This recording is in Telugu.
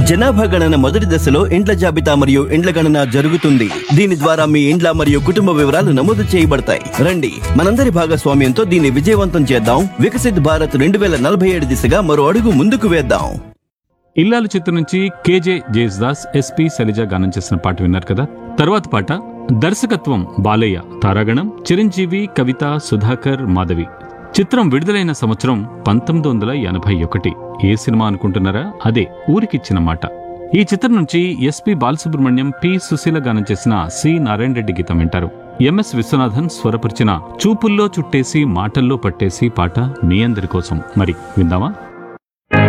జనాభా గణన మొదటి దశలో ఇండ్ల జాబితా మరియు ఇండ్ల గణన జరుగుతుంది దీని ద్వారా మీ ఇండ్ల మరియు కుటుంబ వివరాలు నమోదు చేయబడతాయి రండి మనందరి భాగస్వామ్యంతో దీన్ని విజయవంతం చేద్దాం వికసిత్ భారత్ రెండు వేల నలభై ఏడు దిశగా మరో అడుగు ముందుకు వేద్దాం ఇల్లాలు చిత్రం నుంచి కేజే జేసుదాస్ ఎస్పి శైలజ గానం చేసిన పాట విన్నారు కదా తర్వాత పాట దర్శకత్వం బాలయ్య తారాగణం చిరంజీవి కవిత సుధాకర్ మాధవి చిత్రం విడుదలైన సంవత్సరం పంతొమ్మిది వందల ఎనభై ఒకటి ఏ సినిమా అనుకుంటున్నారా అదే ఊరికిచ్చిన మాట ఈ చిత్రం నుంచి ఎస్పి బాలసుబ్రహ్మణ్యం పి సుశీల గానం చేసిన సి నారాయణ రెడ్డి గీతం వింటారు ఎంఎస్ విశ్వనాథన్ స్వరపరిచిన చూపుల్లో చుట్టేసి మాటల్లో పట్టేసి పాట మీ అందరి కోసం మరి విందామా